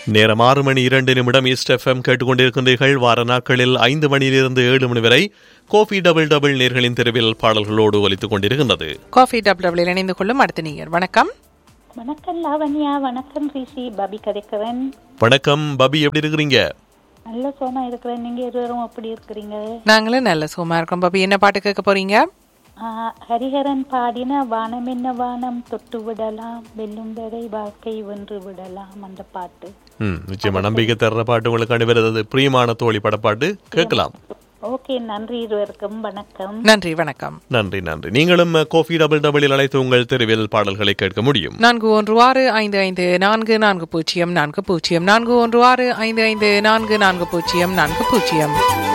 நேரம் ஆறு மணி இரண்டு நிமிடம் ஈஸ்ட் எஃப்எம் கேட்டுக்கொண்டிருக்கின்றீர்கள் வார நாட்களில் ஐந்து மணியிலிருந்து ஏழு மணி வரை கோபி டபுள் டபுள் நேர்களின் தெருவில் பாடல்களோடு ஒலித்துக் கொண்டிருக்கின்றது காஃபி டப் டபுளில் இணைந்து கொள்ளும் அடுத்த நீங்கர் வணக்கம் வணக்கம் லாவண்யா வணக்கம் ரிஷி பபி கதைக்கிறேன் வணக்கம் பபி எப்படி இருக்கிறீங்க நல்ல சோமா இருக்கிறேன் நீங்க இருவரும் எப்படி இருக்கிறீங்க நாங்களும் நல்ல சும்மா இருக்கோம் பாபி என்ன பாட்டு கேட்க போறீங்க ஆஹ், ஹரிஹரன் பாடின வானம் என்ன வானம் தொட்டு விடலாம் வெல்லும் வரை வாழ்க்கை வென்று விடலாம் அந்த பாட்டு ம் நிச்சயமா நம்பிக்கை தர்ற பாட்டு உங்களுக்கு அனுப்புறது பிரியமான தோழி படப்பாட்டு கேட்கலாம் ஓகே நன்றி இருவருக்கும் வணக்கம் நன்றி வணக்கம் நன்றி நன்றி நீங்களும் கோபி டபுள் டபுளில் அழைத்து உங்கள் தெருவில் பாடல்களை கேட்க முடியும் நான்கு ஒன்று ஆறு ஐந்து ஐந்து நான்கு நான்கு பூஜ்ஜியம் நான்கு பூஜ்ஜியம் நான்கு ஒன்று ஆறு ஐந்து ஐந்து நான்கு நான்கு பூஜ்ஜியம் நான்கு பூஜ்ஜியம்